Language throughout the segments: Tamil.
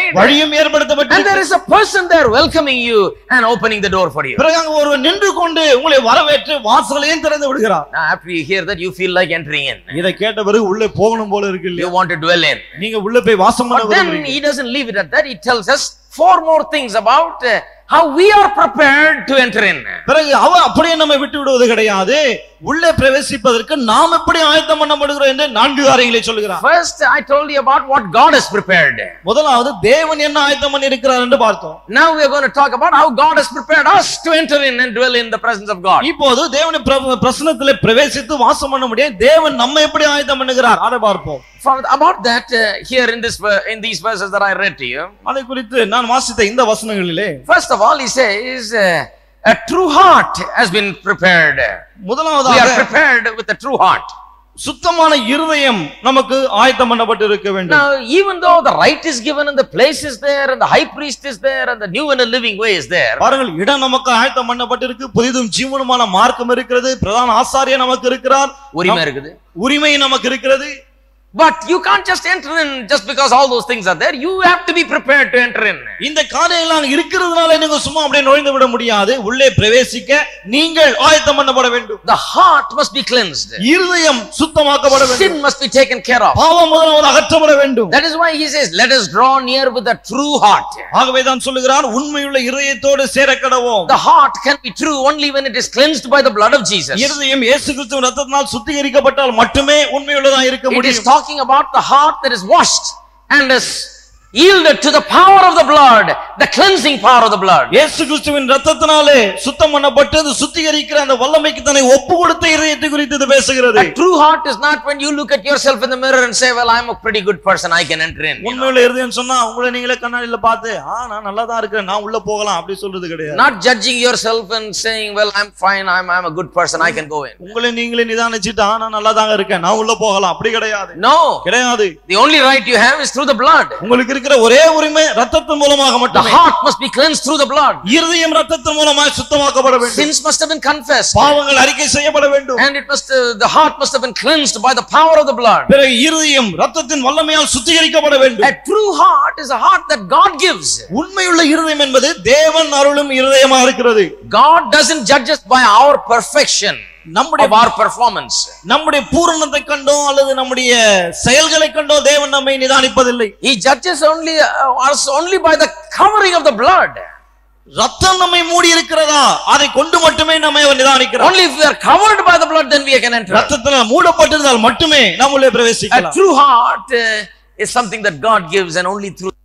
made. வழியும் And there ஏற்படுத்தப்பட்டிருக்கிறது is a person there welcoming you and opening the door for you. பிறகு அங்க ஒருவர் நின்று கொண்டு உங்களை வரவேற்று வாசலையும் திறந்து விடுகிறார் Now, after you hear that, you feel like entering in. இதை கேட்ட பிறகு உள்ளே போகணும் போல இருக்கு இல்லையா You want to dwell in. நீங்க உள்ள போய் வாசம் பண்ண But then விரும்புறீங்க he doesn't leave it at that. He tells us four more things about uh, how we are prepared to enter in. பிறகு அவ அப்படியே நம்ம விட்டு விடுவது கிடையாது உள்ளே பிரவேசிப்பதற்கு நாம் எப்படி ஆயத்தம் பண்ணப்படுகிறோம் என்று நான்கு காரியங்களை சொல்லுகிறார் First, I told you about what God has prepared. முதலாவது தேவன் என்ன ஆயத்தம் பண்ணி இருக்கிறார் என்று பார்த்தோம் Now we are going to talk about how God has prepared us to enter in and dwell in the presence of God. இப்போது தேவனை பிர- பிரசன்னத்திலே பிரவேசித்து வாசம் பண்ண முடியும் தேவன் நம்ம எப்படி ஆயத்தம் பண்ணுகிறார் அதை பார்ப்போம் For, about that, uh, here in this ver- in these verses that I read to you, அதை குறித்து நான் வாசித்த இந்த வசனங்களிலே first of all, he says, uh, a true heart has been prepared. We முதலாவதாக are prepared with a true heart. சுத்தமான இருதயம் நமக்கு ஆயத்தம் பண்ணப்பட்டு இருக்க வேண்டும் Now, even though the right is given and the place is there and the high priest is there and the new and the living way is there, பாருங்கள் இடம் நமக்கு ஆயத்தம் பண்ணப்பட்டிருக்கு புதிதும் ஜீவனுமான மார்க்கம் இருக்கிறது பிரதான ஆசாரியர் நமக்கு இருக்கிறார் உரிமை இருக்குது உரிமை நமக்கு இருக்கிறது But you can't just enter in just because all those things are there. You have to be prepared to enter in. இந்த காரியங்கள் இருக்கிறதுனால நீங்க சும்மா அப்படியே நுழைந்து விட முடியாது உள்ளே பிரவேசிக்க நீங்கள் ஆயத்தம் பண்ணப்பட வேண்டும் The heart must be cleansed. இருதயம் சுத்தமாக்கப்பட வேண்டும் Sin must be taken care of. பாவம் முதலாவது அகற்றப்பட வேண்டும் That is why he says, let us draw near with a true heart. ஆகவே தான் சொல்லுகிறார் உண்மையுள்ள இருதயத்தோடு சேர கடவோம் The heart can be true only when it is cleansed by the blood of Jesus. It இருதயம் இயேசு கிறிஸ்துவின் ரத்தத்தினால் சுத்திகரிக்கப்பட்டால் மட்டுமே உண்மையுள்ளதா இருக்க is முடியும் talking about the heart that is washed and is yielded to the power of the blood, the cleansing power of the blood. இயேசு கிறிஸ்துவின் ரத்தத்தினாலே சுத்தம் பண்ணப்பட்டு அது சுத்திகரிக்கிற அந்த வல்லமைக்கு தன்னை ஒப்பு கொடுத்த இதயத்தை குறித்து இது பேசுகிறது A true heart is not when you look at yourself in the mirror and say, well, I'm a pretty good person, I can enter in. you know. உண்மையுள்ள இருதயம் சொன்னா உங்களை நீங்களே கண்ணாடியில பார்த்து ஆ நான் நல்லா தான் இருக்கிறேன் நான் உள்ள போகலாம் அப்படி சொல்றது கிடையாது Not judging yourself and saying, well, I'm fine, I'm, I'm a good person, I can go in. உங்களை நீங்களே நிதானிச்சுட்டு ஆ நான் நல்லா தாங்க இருக்கேன் நான் உள்ள போகலாம் அப்படி கிடையாது No. கிடையாது The only right you have is through the blood. உங்களுக்கு இருக்கிற ஒரே உரிமை ரத்தத்தின் மூலமாக The மட்டுமே heart must be cleansed through the blood. இருதயம் ரத்தத்தின் மூலமாக சுத்தமாக்கப்பட வேண்டும் Sins must have been confessed. பாவங்கள் அறிக்கை செய்யப்பட வேண்டும் And it must, uh, the heart must have been cleansed by the power of the blood. பிறகு இருதயம் ரத்தத்தின் வல்லமையால் சுத்திகரிக்கப்பட வேண்டும் A true heart is a heart that God gives. உண்மையுள்ள இருதயம் என்பது தேவன் அருளும் இருதயமா இருக்கிறது God doesn't judge us by our perfection நம்முடைய of our performance. நம்முடைய பூரணத்தை கண்டோ அல்லது நம்முடைய செயல்களை கண்டோ தேவன் நம்மை நிதானிப்பதில்லை He judges only uh, us only by the covering of the blood. ரத்தம் நம்மை மூடி இருக்கிறதா அதை கொண்டு மட்டுமே நம்மை அவர் நிதானிக்கிறார் Only if we are covered by the blood, then we can enter. ரத்தத்தினால் மூடப்பட்டிருந்தால் மட்டுமே நாம் உள்ளே A பிரவேசிக்கலாம் true heart uh, is something that God gives, and only through.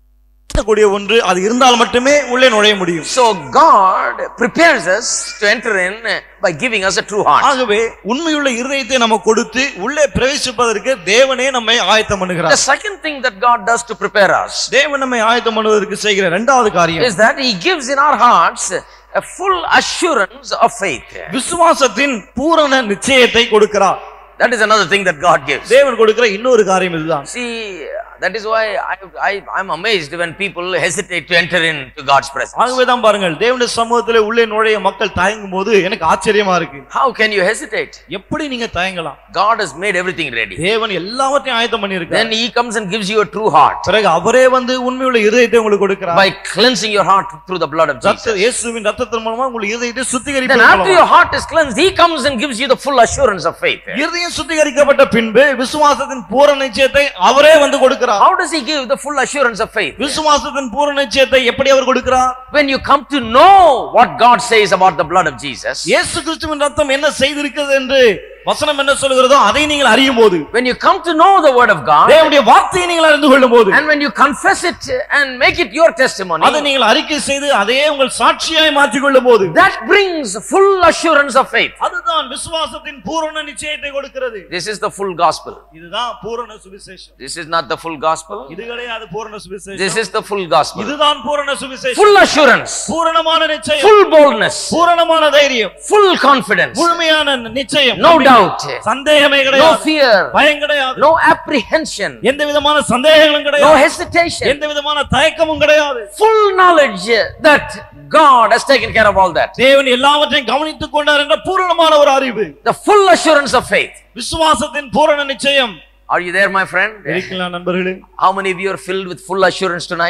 கூடிய ஒன்று அது இருந்தால் மட்டுமே உள்ளே நுழைய முடியும் So God prepares us to enter in uh, by giving us a true heart. ஆகவே உண்மையுள்ள இருதயத்தை நம்ம கொடுத்து உள்ளே பிரவேசிப்பதற்கு தேவனே நம்மை ஆயத்தம் The பண்ணுகிறார் second thing that God does to prepare us தேவன் நம்மை ஆயத்தம் பண்ணுவதற்கு செய்கிற இரண்டாவது காரியம் is that He gives in our hearts a full assurance of faith. விசுவாசத்தின் பூரண நிச்சயத்தை கொடுக்கிறார் That is another thing that God gives. தேவன் கொடுக்கிற இன்னொரு காரியம் இதுதான் See, that is why I, I, I'm amazed when people hesitate to enter into God's presence. ஆகவே தான் பாருங்கள் தேவனுடைய சமூகத்திலே உள்ளே நுழைய மக்கள் தயங்கும் போது எனக்கு ஆச்சரியமா இருக்கு How can you hesitate? எப்படி நீங்க தயங்கலாம் God has made everything ready. தேவன் எல்லாவற்றையும் ஆயத்தம் பண்ணியிருக்கார் Then He comes and gives you a true heart பிறகு அவரே வந்து உண்மையுள்ள இருதயத்தை உங்களுக்கு கொடுக்கிறார் by cleansing your heart through the blood of ரத்த Jesus. இயேசுவின் ரத்தத்தின் மூலமா உங்களுக்கு இருதயத்தை Then சுத்திகரிப்பதன் after மூலமா. your heart is cleansed, He comes and gives you the full assurance of faith. இருதயம் சுத்திகரிக்கப்பட்ட பின்பு விசுவாசத்தின் பூரண நிச்சயத்தை அவரே வந்து கொடுக்கிறார் How does He give the full assurance of faith? விசுவாசத்தின் பூரண நிச்சயத்தை எப்படி அவர் கொடுக்கிறார் When you come to know what God says about the blood of Jesus, இயேசு கிறிஸ்துவின் ரத்தம் என்ன செய்திருக்கிறது என்று வசனம் என்ன சொல்கிறதோ அதை நீங்கள் அறியும் போது when you come to know the word of God, தேவனுடைய வார்த்தையை நீங்கள் அறிந்து கொள்ளும் போது and when you confess it and make it your testimony, அதை நீங்கள் அறிக்கை செய்து அதையே உங்கள் சாட்சியாய் மாற்றிக் கொள்ளும் போது that brings full assurance of faith. அதுதான் விசுவாசத்தின் பூரண நிச்சயத்தை கொடுக்கிறது This is the full gospel. இதுதான் பூரண சுவிசேஷம் This is not the full gospel. இது கிடையாது பூரண This சுவிசேஷம் is the full gospel. இதுதான் பூரண சுவிசேஷம் Full assurance, பூரணமான நிச்சயம் full boldness, பூரணமான தைரியம் full confidence, முழுமையான நிச்சயம் no doubt, சந்தேகமே no கிடையாது fear, பயம் கிடையாது no apprehension, எந்த விதமான சந்தேகங்களும் no கிடையாது hesitation, எந்த விதமான தயக்கமும் கிடையாது full knowledge that God has taken care of all that. தேவன் எல்லாவற்றையும் கவனித்துக் கொண்டார் என்ற பூரணமான ஒரு அறிவு The full assurance of faith. விசுவாசத்தின் பூரண நிச்சயம் Are you there, my friend? இருக்கலாம் நண்பர்களே How many of you are filled with full assurance tonight?